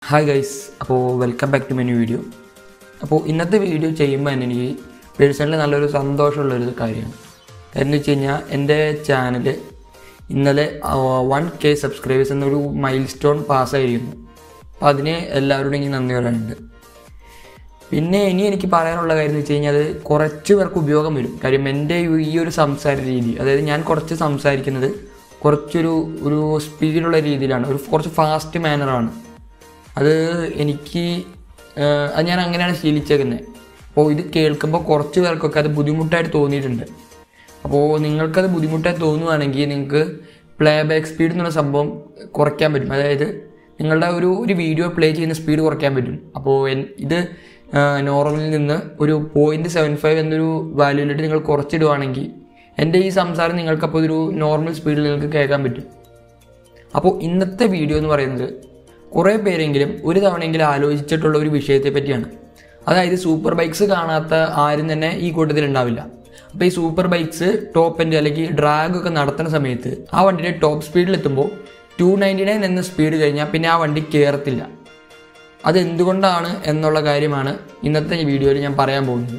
hi guys അപ്പോൾ welcome back to my new video അപ്പോൾ ഇന്നത്തെ വീഡിയോ ചെയ്യുമ്പോൾ തന്നെ എനിക്ക് പേഴ്സണലി നല്ലൊരു സന്തോഷമുള്ളൊരു കാര്യമാണ് എന്ന് വെച്ച് കഴിഞ്ഞാൽ എൻ്റെ ചാനൽ ഇന്നലെ വൺ കെ സബ്സ്ക്രൈബേഴ്സ് എന്നൊരു മൈൽ സ്റ്റോൺ പാസ്സായിരിക്കുന്നു അപ്പോൾ അതിന് എല്ലാവരോടും എനിക്ക് നന്ദി പറയാനുണ്ട് പിന്നെ ഇനി എനിക്ക് പറയാനുള്ള കാര്യം എന്ന് വെച്ച് കഴിഞ്ഞാൽ അത് കുറച്ച് പേർക്ക് ഉപയോഗം വരും കാര്യം എൻ്റെ ഈ ഒരു സംസാര രീതി അതായത് ഞാൻ കുറച്ച് സംസാരിക്കുന്നത് കുറച്ചൊരു ഒരു സ്പീഡുള്ള രീതിയിലാണ് ഒരു കുറച്ച് ഫാസ്റ്റ് മാനറാണ് അത് എനിക്ക് ആഹ്, അത് ഞാൻ അങ്ങനെയാണ് ശീലിച്ചേക്കുന്നത് അപ്പോൾ ഇത് കേൾക്കുമ്പോൾ കുറച്ച് പേർക്കൊക്കെ അത് ബുദ്ധിമുട്ടായിട്ട് തോന്നിയിട്ടുണ്ട് അപ്പോൾ നിങ്ങൾക്കത് ബുദ്ധിമുട്ടായി തോന്നുവാണെങ്കിൽ നിങ്ങൾക്ക് പ്ലേ ബാക്ക് സ്പീഡ് എന്നുള്ള സംഭവം കുറയ്ക്കാൻ പറ്റും അതായത് നിങ്ങളുടെ ഒരു ഒരു വീഡിയോ പ്ലേ ചെയ്യുന്ന സ്പീഡ് കുറയ്ക്കാൻ പറ്റും അപ്പോൾ എൻ- ഇത് നോർമലിൽ നിന്ന് ഒരു പോയിൻറ്റ് സെവൻ ഫൈവ് എന്നൊരു വാല്യൂയിലിട്ട് നിങ്ങൾ കുറച്ചിടുവാണെങ്കിൽ എൻ്റെ ഈ സംസാരം നിങ്ങൾക്കപ്പോൾ ഒരു നോർമൽ സ്പീഡിൽ നിങ്ങൾക്ക് കേൾക്കാൻ പറ്റും അപ്പോൾ ഇന്നത്തെ വീഡിയോ എന്ന് പറയുന്നത് കുറേ പേരെങ്കിലും ഒരു തവണയെങ്കിലും ആലോചിച്ചിട്ടുള്ള ഒരു വിഷയത്തെ പറ്റിയാണ് അതായത് സൂപ്പർ ബൈക്സ് കാണാത്ത ആരും തന്നെ ഈ കൂട്ടത്തിൽ ഉണ്ടാവില്ല അപ്പോൾ ഈ സൂപ്പർ ബൈക്സ് ടോപ്പ് എൻഡ് അല്ലെങ്കിൽ ഡ്രാഗ് ഒക്കെ നടത്തുന്ന സമയത്ത് ആ വണ്ടിയുടെ ടോപ്പ് സ്പീഡിൽ എത്തുമ്പോൾ ടു നയൻറ്റി നയൻ എന്ന സ്പീഡ് കഴിഞ്ഞാൽ പിന്നെ ആ വണ്ടി കയറത്തില്ല അത് എന്തുകൊണ്ടാണ് എന്നുള്ള കാര്യമാണ് ഇന്നത്തെ ഈ വീഡിയോയിൽ ഞാൻ പറയാൻ പോകുന്നത്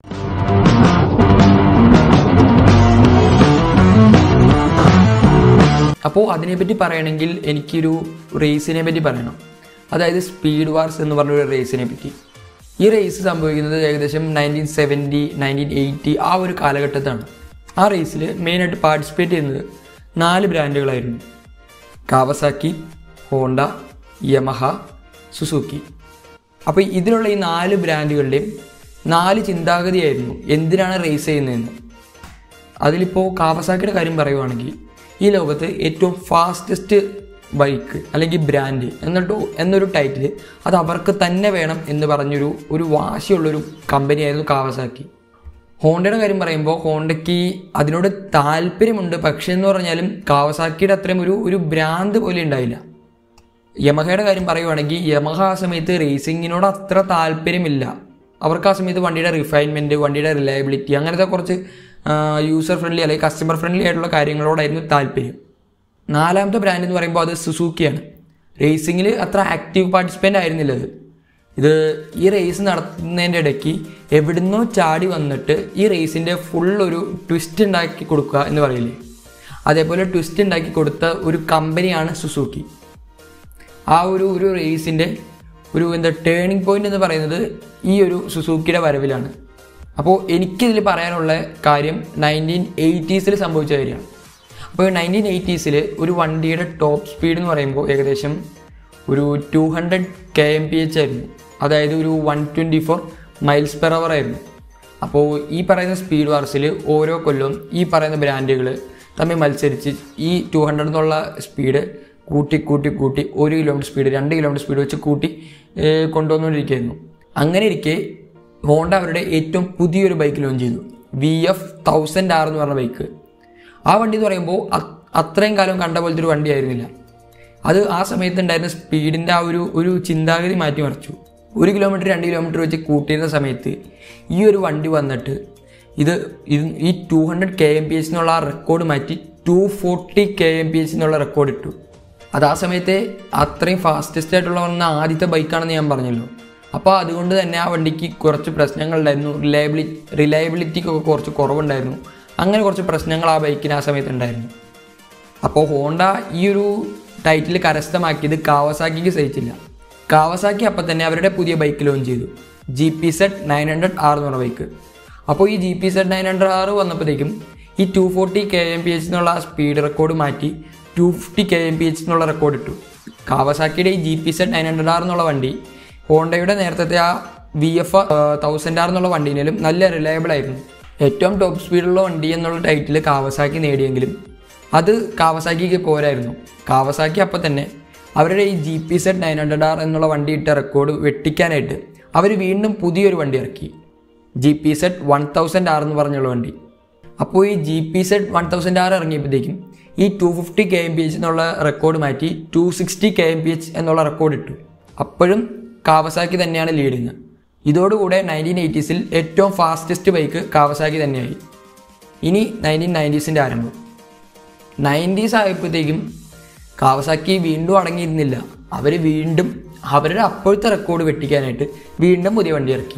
അപ്പോൾ അതിനെപ്പറ്റി പറയണമെങ്കിൽ എനിക്കൊരു റേസിനെ പറ്റി പറയണം അതായത് സ്പീഡ് വാർസ് എന്ന് പറഞ്ഞൊരു റേസിനെ പറ്റി ഈ റേസ് സംഭവിക്കുന്നത് ഏകദേശം നയൻറ്റീൻ സെവൻറ്റി നയൻറ്റീൻ എയ്റ്റി ആ ഒരു കാലഘട്ടത്താണ് ആ റേസിൽ മെയിനായിട്ട് പാർട്ടിസിപ്പേറ്റ് ചെയ്യുന്നത് നാല് ബ്രാൻഡുകളായിരുന്നു കാവസാക്കി ഹോണ്ട യമഹ സുസുക്കി അപ്പോൾ ഇതിലുള്ള ഈ നാല് ബ്രാൻഡുകളുടെയും നാല് ചിന്താഗതിയായിരുന്നു എന്തിനാണ് റേസ് ചെയ്യുന്നതെന്ന് അതിലിപ്പോൾ കാവസാക്കിയുടെ കാര്യം പറയുവാണെങ്കിൽ ഈ ലോകത്ത് ഏറ്റവും ഫാസ്റ്റസ്റ്റ് ബൈക്ക് അല്ലെങ്കിൽ ബ്രാൻഡ് എന്നിട്ട് എന്നൊരു ടൈറ്റിൽ അത് അവർക്ക് തന്നെ വേണം എന്ന് പറഞ്ഞൊരു ഒരു വാശിയുള്ളൊരു കമ്പനിയായിരുന്നു കാവസാക്കി ഹോണ്ടയുടെ കാര്യം പറയുമ്പോൾ ഹോണ്ടയ്ക്ക് അതിനോട് താല്പര്യമുണ്ട് പക്ഷേ എന്ന് പറഞ്ഞാലും കാവസാക്കിയുടെ അത്രയും ഒരു ഒരു ബ്രാൻഡ് പോലെ ഉണ്ടായില്ല യമഹയുടെ കാര്യം പറയുവാണെങ്കിൽ യമഹ ആ സമയത്ത് റേസിങ്ങിനോട് അത്ര താല്പര്യമില്ല അവർക്ക് ആ സമയത്ത് വണ്ടിയുടെ റിഫൈൻമെൻറ്റ് വണ്ടിയുടെ റിലയബിലിറ്റി അങ്ങനത്തെ കുറച്ച് യൂസർ ഫ്രണ്ട്ലി അല്ലെങ്കിൽ കസ്റ്റമർ ഫ്രണ്ട്ലി ആയിട്ടുള്ള കാര്യങ്ങളോടായിരുന്നു താല്പര്യം നാലാമത്തെ ബ്രാൻഡ് എന്ന് പറയുമ്പോൾ അത് സുസൂക്കിയാണ് റേസിങ്ങിൽ അത്ര ആക്റ്റീവ് പാർട്ടിസിപ്പൻ്റ് ആയിരുന്നില്ല അത് ഇത് ഈ റേസ് നടത്തുന്നതിൻ്റെ ഇടയ്ക്ക് എവിടുന്നോ ചാടി വന്നിട്ട് ഈ റേസിൻ്റെ ഫുൾ ഒരു ട്വിസ്റ്റ് ഉണ്ടാക്കി കൊടുക്കുക എന്ന് പറയില്ലേ അതേപോലെ ട്വിസ്റ്റ് ഉണ്ടാക്കി കൊടുത്ത ഒരു കമ്പനിയാണ് സുസൂക്കി ആ ഒരു ഒരു റേസിൻ്റെ ഒരു എന്താ ടേണിംഗ് പോയിന്റ് എന്ന് പറയുന്നത് ഈ ഒരു സുസൂക്കിയുടെ വരവിലാണ് അപ്പോൾ എനിക്കിതിൽ പറയാനുള്ള കാര്യം നയൻറ്റീൻ എയ്റ്റീസിൽ സംഭവിച്ച കാര്യമാണ് അപ്പോൾ നയൻറ്റീൻ എയ്റ്റീസിൽ ഒരു വണ്ടിയുടെ ടോപ്പ് സ്പീഡ് എന്ന് പറയുമ്പോൾ ഏകദേശം ഒരു two hundred K M P H ആയിരുന്നു അതായത് ഒരു one twenty four miles per hour ആയിരുന്നു അപ്പോൾ ഈ പറയുന്ന സ്പീഡ് വാർസിൽ ഓരോ കൊല്ലവും ഈ പറയുന്ന ബ്രാൻഡുകൾ തമ്മിൽ മത്സരിച്ച് ഈ ടു ഹൺഡ്രഡ് എന്നുള്ള സ്പീഡ് കൂട്ടി കൂട്ടി കൂട്ടി ഒരു കിലോമീറ്റർ സ്പീഡ് രണ്ട് കിലോമീറ്റർ സ്പീഡ് വെച്ച് കൂട്ടി ഏഹ്, കൊണ്ടുവന്നുകൊണ്ടിരിക്കുകയായിരുന്നു അങ്ങനെ ഇരിക്കെ ഹോണ്ട അവരുടെ ഏറ്റവും പുതിയൊരു ബൈക്ക് ലോഞ്ച് ചെയ്തു വി എഫ് തൗസൻഡ് ആർ എന്ന് പറഞ്ഞ ബൈക്ക് ആ വണ്ടി എന്ന് പറയുമ്പോൾ അ- അത്രയും കാലം കണ്ട പോലത്തെ ഒരു വണ്ടിയായിരുന്നില്ല അത് ആ സമയത്ത് ഉണ്ടായിരുന്ന സ്പീഡിൻ്റെ ആ ഒരു ഒരു ചിന്താഗതി മാറ്റിമറിച്ചു ഒരു കിലോമീറ്റർ രണ്ട് കിലോമീറ്റർ വെച്ച് കൂട്ടിയിരുന്ന സമയത്ത് ഈ ഒരു വണ്ടി വന്നിട്ട് ഇത് ഇത് ഈ two hundred K M P H എന്നുള്ള ആ റെക്കോർഡ് മാറ്റി two forty K M P H എന്നുള്ള റെക്കോർഡ് ഇട്ടു അത് ആ സമയത്തെ അത്രയും ഫാസ്റ്റസ്റ്റ് ആയിട്ടുള്ള വന്ന ആദ്യത്തെ ബൈക്കാണെന്ന് ഞാൻ പറഞ്ഞല്ലോ അപ്പോൾ അതുകൊണ്ട് തന്നെ ആ വണ്ടിക്ക് കുറച്ച് പ്രശ്നങ്ങളുണ്ടായിരുന്നു റിലയബിലി റിലയബിലിറ്റിക്കൊക്കെ കുറച്ച് കുറവുണ്ടായിരുന്നു അങ്ങനെ കുറച്ച് പ്രശ്നങ്ങൾ ആ ബൈക്കിന് ആ സമയത്ത് ഉണ്ടായിരുന്നു അപ്പോൾ ഹോണ്ട ഈ ഒരു ടൈറ്റിൽ കരസ്ഥമാക്കിയത് കാവസാക്കിക്ക് സഹിച്ചില്ല കാവസാക്കി അപ്പം തന്നെ അവരുടെ പുതിയ ബൈക്ക് ലോഞ്ച് ചെയ്തു G P Z nine hundred R എന്ന് പറഞ്ഞ ബൈക്ക് അപ്പോൾ ഈ G P Z nine hundred R വന്നപ്പോഴത്തേക്കും ഈ two forty K M P H എന്നുള്ള സ്പീഡ് റെക്കോർഡ് മാറ്റി two fifty K M P H എന്നുള്ള റെക്കോർഡ് ഇട്ടു കാവസാക്കിയുടെ ഈ G P Z nine hundred R എന്നുള്ള വണ്ടി ഹോണ്ടയുടെ നേരത്തെ ആ വി എഫ് തൗസൻഡ് ആർ എന്നുള്ള വണ്ടീനേലും നല്ല റിലയബിൾ ആയിരുന്നു ഏറ്റവും ടോപ്പ് സ്പീഡുള്ള വണ്ടി എന്നുള്ള ടൈറ്റിൽ കാവസാക്കി നേടിയെങ്കിലും അത് കാവസാക്കിക്ക് പോരായിരുന്നു കാവസാക്കി അപ്പം തന്നെ അവരുടെ ഈ G P Z nine hundred R എന്നുള്ള വണ്ടി ഇട്ട റെക്കോർഡ് വെട്ടിക്കാനായിട്ട് അവർ വീണ്ടും പുതിയൊരു വണ്ടി ഇറക്കി G P Z one thousand R എന്ന് പറഞ്ഞുള്ള വണ്ടി അപ്പോൾ ഈ G P Z one thousand R ഇറങ്ങിയപ്പോഴത്തേക്കും ഈ two fifty K M P H എന്നുള്ള റെക്കോർഡ് മാറ്റി two sixty K M P H എന്നുള്ള റെക്കോർഡ് ഇട്ടു അപ്പോഴും കാവസാക്കി തന്നെയാണ് ലീഡിങ് ഇതോടുകൂടെ നയൻറ്റീൻ എയ്റ്റീസിൽ ഏറ്റവും ഫാസ്റ്റസ്റ്റ് ബൈക്ക് കാവസാക്കി തന്നെയായി ഇനി നയൻറ്റീൻ നയൻറ്റീസിൻ്റെ ആരംഭം നയൻറ്റീസ് ആയപ്പോഴത്തേക്കും കാവസാക്കി വീണ്ടും അടങ്ങിയിരുന്നില്ല അവർ വീണ്ടും അവരുടെ അപ്പോഴത്തെ റെക്കോർഡ് വെട്ടിക്കാനായിട്ട് വീണ്ടും പുതിയ വണ്ടി ഇറക്കി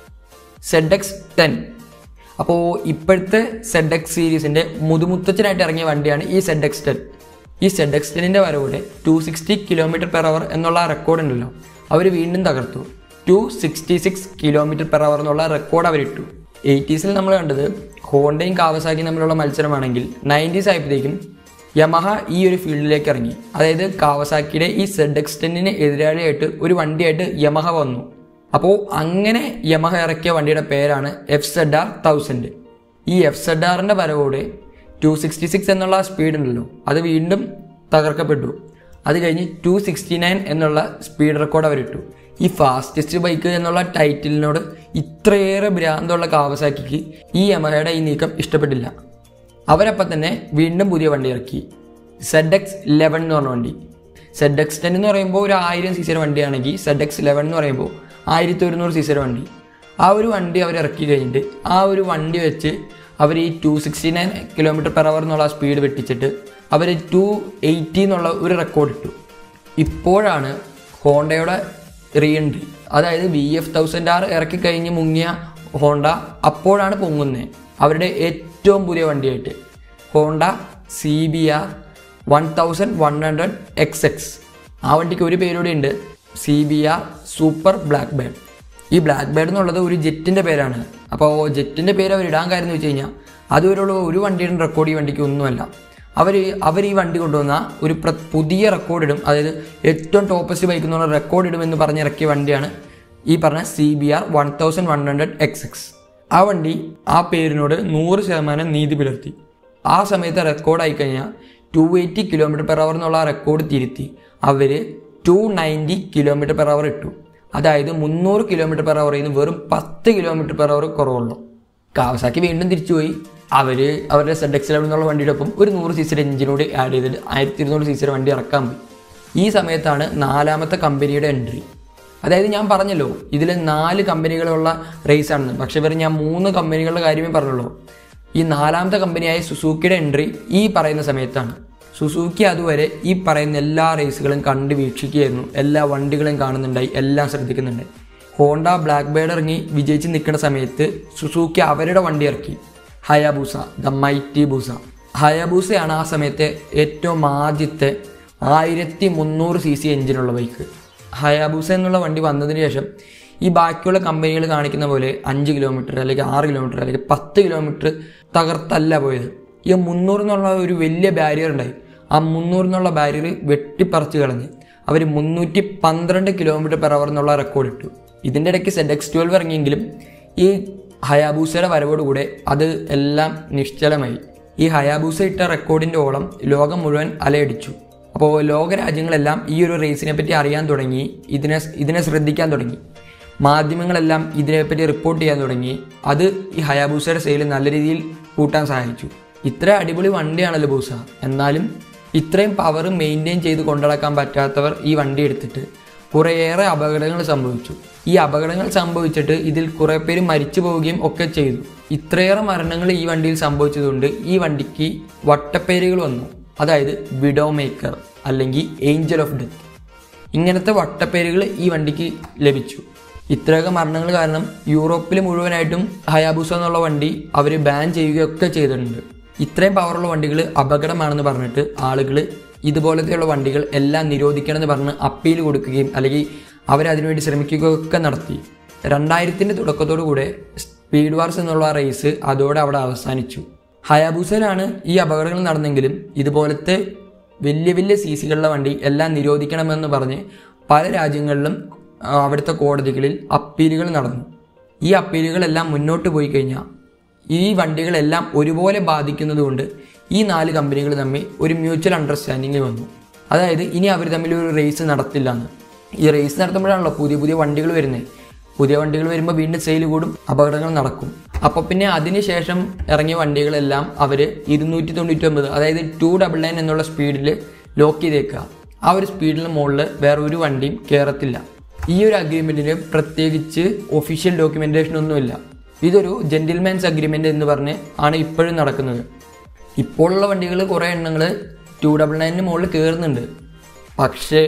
സെഡ് എക്സ് ടെൻ അപ്പോൾ ഇപ്പോഴത്തെ സെഡ് എക്സ് സീരീസിൻ്റെ മുതുമുത്തച്ഛനായിട്ട് ഇറങ്ങിയ വണ്ടിയാണ് ഈ സെഡ് എക്സ് ടെൻ ഈ സെഡ് എക്സ് ടെന്നിൻ്റെ വരവോടെ two sixty kilometre per hour എന്നുള്ള റെക്കോർഡ് ഉണ്ടല്ലോ അവർ വീണ്ടും തകർത്തു two sixty six kilometre per hour എന്നുള്ള റെക്കോർഡ് അവരിട്ടു എയ്റ്റീസിൽ നമ്മൾ കണ്ടത് ഹോണ്ടയും കാവസാക്കിയും തമ്മിലുള്ള മത്സരമാണെങ്കിൽ നയൻറ്റീസ് ആയപ്പോഴത്തേക്കും യമഹ ഈ ഒരു ഫീൽഡിലേക്ക് ഇറങ്ങി അതായത് കാവസാക്കിയുടെ ഈ സെഡ് എക്സ് ടെന്നിന് എതിരാളിയായിട്ട് ഒരു വണ്ടിയായിട്ട് യമഹ വന്നു അപ്പോൾ അങ്ങനെ യമഹ ഇറക്കിയ വണ്ടിയുടെ പേരാണ് എഫ് സെഡ് ആർ തൗസൻഡ് ഈ എഫ് സെഡ് ആറിൻ്റെ വരവോടെ ടു സിക്സ്റ്റി സിക്സ് എന്നുള്ള സ്പീഡ് ഉണ്ടല്ലോ അത് വീണ്ടും തകർക്കപ്പെട്ടു അത് കഴിഞ്ഞ് ടു സിക്സ്റ്റി നയൻ എന്നുള്ള സ്പീഡ് റെക്കോർഡ് അവരിട്ടു ഈ ഫാസ്റ്റസ്റ്റ് ബൈക്ക് എന്നുള്ള ടൈറ്റിലിനോട് ഇത്രയേറെ ഭ്രാന്തമുള്ള കാവസാക്കിക്ക് ഈ യമഹയുടെ ഈ നീക്കം ഇഷ്ടപ്പെട്ടില്ല അവരപ്പം തന്നെ വീണ്ടും പുതിയ വണ്ടി ഇറക്കി സെഡ് എക്സ് ലെവൻ എന്ന് പറഞ്ഞ വണ്ടി സെഡ് എക്സ് ടെൻ എന്ന് പറയുമ്പോൾ ഒരു ആയിരം സീസർ വണ്ടിയാണെങ്കിൽ സെഡ് എക്സ് ലെവൻ എന്ന് പറയുമ്പോൾ ആയിരത്തി ഒരുന്നൂറ് സീസർ വണ്ടി ആ ഒരു വണ്ടി അവർ ഇറക്കി കഴിഞ്ഞിട്ട് ആ ഒരു വണ്ടി വെച്ച് അവർ ഈ two sixty nine kilometre per hour എന്നുള്ള സ്പീഡ് വെട്ടിച്ചിട്ട് അവർ ടു എയ്റ്റി എന്നുള്ള ഒരു റെക്കോർഡ് ഇട്ടു ഇപ്പോഴാണ് ഹോണ്ടയുടെ റീ എൻട്രി അതായത് വി എഫ് തൗസൻഡ് ആർ ഇറക്കി കഴിഞ്ഞ് മുങ്ങിയ ഹോണ്ട അപ്പോഴാണ് പൊങ്ങുന്നത് അവരുടെ ഏറ്റവും പുതിയ വണ്ടിയായിട്ട് Honda C B R one thousand one hundred X X ആ വണ്ടിക്ക് ഒരു പേരൂടെ ഉണ്ട് C B R Super Blackbird ഈ ബ്ലാക്ക് ബേഡ് എന്നുള്ളത് ഒരു ജെറ്റിൻ്റെ പേരാണ് അപ്പോൾ ജെറ്റിൻ്റെ പേര് അവർ ഇടാൻ കാര്യം എന്ന് വെച്ച് കഴിഞ്ഞാൽ അതുവരെയുള്ള ഒരു വണ്ടിയുടെ റെക്കോർഡ് ഈ വണ്ടിക്ക് ഒന്നുമല്ല അവർ അവർ ഈ വണ്ടി കൊണ്ടുവന്ന ഒരു പ്ര പുതിയ റെക്കോർഡ് ഇടും അതായത് ഏറ്റവും ടോപ്പസ്റ്റ് ബൈക്ക് എന്നുള്ള റെക്കോർഡ് ഇടുമെന്ന് പറഞ്ഞ് ഇറക്കിയ വണ്ടിയാണ് ഈ പറഞ്ഞ C B R one thousand one hundred X X ആ വണ്ടി ആ പേരിനോട് നൂറ് ശതമാനം നീതി പുലർത്തി ആ സമയത്ത് റെക്കോർഡായി കഴിഞ്ഞാൽ two eighty kilometre per hour എന്നുള്ള ആ റെക്കോർഡ് തിരുത്തി അവർ two ninety kilometre per hour ഇട്ടു അതായത് മുന്നൂറ് കിലോമീറ്റർ പെർ അവറിൽ നിന്ന് വെറും പത്ത് കിലോമീറ്റർ പെർ അവർ കുറവുള്ളൂ കാവസാക്കി വീണ്ടും തിരിച്ചുപോയി അവർ അവരുടെ സെഡ് എക്സ് ലെവൽ എന്നുള്ള വണ്ടിയുടെ ഒപ്പം ഒരു നൂറ് സീസർ എഞ്ചിനോട് ആഡ് ചെയ്തിട്ട് ആയിരത്തി ഇരുന്നൂറ് സീസർ വണ്ടി ഇറക്കാൻ പോയി ഈ സമയത്താണ് നാലാമത്തെ കമ്പനിയുടെ എൻട്രി അതായത് ഞാൻ പറഞ്ഞല്ലോ ഇതിൽ നാല് കമ്പനികളുള്ള റേസ് ആണെന്ന് പക്ഷേ ഇവർ ഞാൻ മൂന്ന് കമ്പനികളുടെ കാര്യമേ പറഞ്ഞുള്ളൂ ഈ നാലാമത്തെ കമ്പനിയായ സുസൂക്കിയുടെ എൻട്രി ഈ പറയുന്ന സമയത്താണ് സുസൂക്കി അതുവരെ ഈ പറയുന്ന എല്ലാ റേസുകളും കണ്ട് വീക്ഷിക്കുകയായിരുന്നു എല്ലാ വണ്ടികളും കാണുന്നുണ്ടായി എല്ലാം ശ്രദ്ധിക്കുന്നുണ്ടായി ഹോണ്ട ബ്ലാക്ക് ബേർഡ് ഇറങ്ങി വിജയിച്ച് നിൽക്കുന്ന സമയത്ത് സുസൂക്കി അവരുടെ വണ്ടി ഇറക്കി ഹയാബൂസ ദ മൈറ്റി ബൂസ ഹയാബൂസയാണ് ആ സമയത്തെ ഏറ്റവും ആദ്യത്തെ ആയിരത്തി മുന്നൂറ് സി സി എഞ്ചിനുള്ള ബൈക്ക് ഹയാബൂസ എന്നുള്ള വണ്ടി വന്നതിന് ശേഷം ഈ ബാക്കിയുള്ള കമ്പനികൾ കാണിക്കുന്ന പോലെ അഞ്ച് കിലോമീറ്റർ അല്ലെങ്കിൽ ആറ് കിലോമീറ്റർ അല്ലെങ്കിൽ പത്ത് കിലോമീറ്റർ തകർത്തല്ല പോയത് ഈ മുന്നൂറ് എന്നുള്ള ഒരു വലിയ ബാരിയർ ഉണ്ടായി ആ മുന്നൂറ് എന്നുള്ള ബാരിയർ വെട്ടിപ്പറിച്ച് കളഞ്ഞ് അവർ മുന്നൂറ്റി പന്ത്രണ്ട് കിലോമീറ്റർ പെർ അവർ എന്നുള്ള റെക്കോർഡ് ഇട്ടു ഇതിൻ്റെ ഇടയ്ക്ക് സെഡ് എക്സ് ട്വൽവ് ഇറങ്ങിയെങ്കിലും ഈ ഹയാബൂസയുടെ വരവോടുകൂടെ അത് എല്ലാം നിശ്ചലമായി ഈ ഹയാബൂസ ഇട്ട റെക്കോർഡിൻ്റെ ഓളം ലോകം മുഴുവൻ അലയടിച്ചു അപ്പോൾ ലോകരാജ്യങ്ങളെല്ലാം ഈ ഒരു റേസിനെ പറ്റി അറിയാൻ തുടങ്ങി ഇതിനെ ഇതിനെ ശ്രദ്ധിക്കാൻ തുടങ്ങി മാധ്യമങ്ങളെല്ലാം ഇതിനെപ്പറ്റി റിപ്പോർട്ട് ചെയ്യാൻ തുടങ്ങി അത് ഈ ഹയാബൂസയുടെ സെയിൽ നല്ല രീതിയിൽ കൂട്ടാൻ സഹായിച്ചു ഇത്ര അടിപൊളി വണ്ടിയാണല്ലോ ബൂസ എന്നാലും ഇത്രയും പവർ മെയിൻറ്റെയിൻ ചെയ്ത് കൊണ്ടുനടക്കാൻ പറ്റാത്തവർ ഈ വണ്ടി എടുത്തിട്ട് കുറേയേറെ അപകടങ്ങൾ സംഭവിച്ചു ഈ അപകടങ്ങൾ സംഭവിച്ചിട്ട് ഇതിൽ കുറേ പേര് മരിച്ചു പോവുകയും ഒക്കെ ചെയ്തു ഇത്രയേറെ മരണങ്ങൾ ഈ വണ്ടിയിൽ സംഭവിച്ചതുകൊണ്ട് ഈ വണ്ടിക്ക് വട്ടപ്പേരുകൾ വന്നു അതായത് വിഡോ മേക്കർ അല്ലെങ്കിൽ ഏഞ്ചൽ ഓഫ് ഡെത്ത് ഇങ്ങനത്തെ വട്ടപ്പേരുകൾ ഈ വണ്ടിക്ക് ലഭിച്ചു ഇത്രയൊക്കെ മരണങ്ങൾ കാരണം യൂറോപ്പിൽ മുഴുവനായിട്ടും ഹയാബൂസ എന്നുള്ള വണ്ടി അവർ ബാൻ ചെയ്യുകയൊക്കെ ചെയ്തിട്ടുണ്ട് ഇത്രയും പവറുള്ള വണ്ടികൾ അപകടമാണെന്ന് പറഞ്ഞിട്ട് ആളുകൾ ഇതുപോലത്തെയുള്ള വണ്ടികൾ എല്ലാം നിരോധിക്കണമെന്ന് പറഞ്ഞ് അപ്പീൽ കൊടുക്കുകയും അല്ലെങ്കിൽ അവരതിനുവേണ്ടി ശ്രമിക്കുകയൊക്കെ നടത്തി രണ്ടായിരത്തിൻ്റെ തുടക്കത്തോടു കൂടെ സ്പീഡ് വാർസ് എന്നുള്ള റേസ് അതോടെ അവിടെ അവസാനിച്ചു ഹയാബൂസയിലാണ് ഈ അപകടങ്ങൾ നടന്നെങ്കിലും ഇതുപോലത്തെ വലിയ വലിയ സി സികളുടെ വണ്ടി എല്ലാം നിരോധിക്കണമെന്ന് പറഞ്ഞ് പല രാജ്യങ്ങളിലും ആ, അവിടുത്തെ കോടതികളിൽ അപ്പീലുകൾ നടന്നു ഈ അപ്പീലുകളെല്ലാം മുന്നോട്ട് പോയി കഴിഞ്ഞാൽ ഈ വണ്ടികളെല്ലാം ഒരുപോലെ ബാധിക്കുന്നതുകൊണ്ട് ഈ നാല് കമ്പനികൾ തമ്മിൽ ഒരു മ്യൂച്വൽ അണ്ടർസ്റ്റാൻഡിങ്ങിൽ വന്നു അതായത് ഇനി അവർ തമ്മിൽ ഒരു റേസ് നടത്തില്ല എന്ന് ഈ റേസ് നടത്തുമ്പോഴാണല്ലോ പുതിയ പുതിയ വണ്ടികൾ വരുന്നത് പുതിയ വണ്ടികൾ വരുമ്പോൾ വീണ്ടും സെയിൽ കൂടും അപകടങ്ങൾ നടക്കും അപ്പോൾ പിന്നെ അതിനുശേഷം ഇറങ്ങിയ വണ്ടികളെല്ലാം അവർ ഇരുന്നൂറ്റി തൊണ്ണൂറ്റി ഒമ്പത് അതായത് ടു ഡബിൾ നയൻ എന്നുള്ള സ്പീഡിൽ ലോക്ക് ചെയ്തേക്കുക ആ ഒരു സ്പീഡിന് മുകളിൽ വേറെ ഒരു വണ്ടിയും കയറത്തില്ല ഈ ഒരു അഗ്രിമെൻറ്റിന് പ്രത്യേകിച്ച് ഒഫീഷ്യൽ ഡോക്യുമെൻറ്റേഷൻ ഒന്നുമില്ല ഇതൊരു ജെൻറ്റിൽമാൻസ് അഗ്രിമെൻ്റ് എന്ന് പറഞ്ഞ് ആണ് ഇപ്പോഴും നടക്കുന്നത് ഇപ്പോഴുള്ള വണ്ടികൾ കുറേ എണ്ണങ്ങൾ ടു ഡബിൾ നയനിന് മുകളിൽ കയറുന്നുണ്ട് പക്ഷേ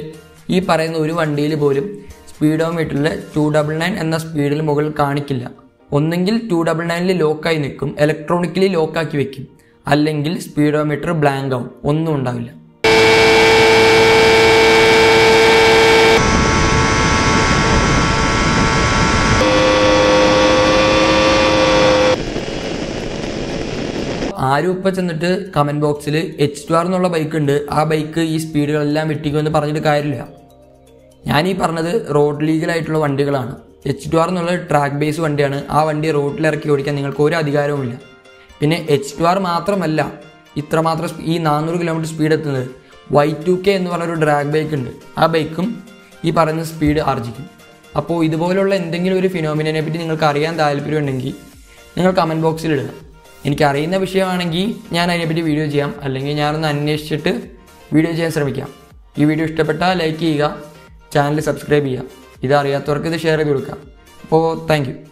ഈ പറയുന്ന ഒരു വണ്ടിയിൽ പോലും സ്പീഡോമീറ്ററിൽ ടു ഡബിൾ നയൻ എന്ന സ്പീഡിൽ മുകളിൽ കാണിക്കില്ല ഒന്നെങ്കിൽ ടു ഡബിൾ നയനിൽ ലോക്കായി നിൽക്കും ഇലക്ട്രോണിക്കലി ലോക്കാക്കി വെക്കും അല്ലെങ്കിൽ സ്പീഡോമീറ്റർ ബ്ലാങ്ക് ആവും ഒന്നും ഉണ്ടാവില്ല ആരും ഇപ്പം ചെന്നിട്ട് കമൻറ്റ് ബോക്സിൽ എച്ച് ടു ആർ എന്നുള്ള ബൈക്ക് ഉണ്ട് ആ ബൈക്ക് ഈ സ്പീഡുകളെല്ലാം വെട്ടിക്കുമെന്ന് പറഞ്ഞിട്ട് കാര്യമില്ല ഞാൻ ഈ പറഞ്ഞത് റോഡ് ലീഗലായിട്ടുള്ള വണ്ടികളാണ് എച്ച് ടു ആർ എന്നുള്ള ട്രാക്ക് ബേസ് വണ്ടിയാണ് ആ വണ്ടി റോഡിൽ ഇറക്കി ഓടിക്കാൻ നിങ്ങൾക്ക് ഒരു അധികാരവുമില്ല പിന്നെ എച്ച് ടു ആർ മാത്രമല്ല ഇത്രമാത്രം സ്പീ- ഈ നാനൂറ് കിലോമീറ്റർ സ്പീഡ് എത്തുന്നത് വൈ ടു കെ എന്ന് പറഞ്ഞൊരു ഡ്രാഗ് ബൈക്ക് ഉണ്ട് ആ ബൈക്കും ഈ പറയുന്ന സ്പീഡ് ആർജിക്കും അപ്പോൾ ഇതുപോലുള്ള എന്തെങ്കിലും ഒരു ഫിനോമിനെ പറ്റി നിങ്ങൾക്ക് അറിയാൻ താല്പര്യമുണ്ടെങ്കിൽ നിങ്ങൾ കമൻറ്റ് ബോക്സിൽ ഇടുക എനിക്ക് അറിയുന്ന വിഷയമാണെങ്കിൽ ഞാൻ അതിനെപ്പറ്റി വീഡിയോ ചെയ്യാം അല്ലെങ്കിൽ ഞാനൊന്ന് അന്വേഷിച്ചിട്ട് വീഡിയോ ചെയ്യാൻ ശ്രമിക്കാം ഈ വീഡിയോ ഇഷ്ടപ്പെട്ടാൽ ലൈക്ക് ചെയ്യുക ചാനൽ സബ്സ്ക്രൈബ് ചെയ്യുക ഇത് അറിയാത്തവർക്ക് ഇത് ഷെയർ ചെയ്ത് കൊടുക്കാം അപ്പോൾ താങ്ക് യു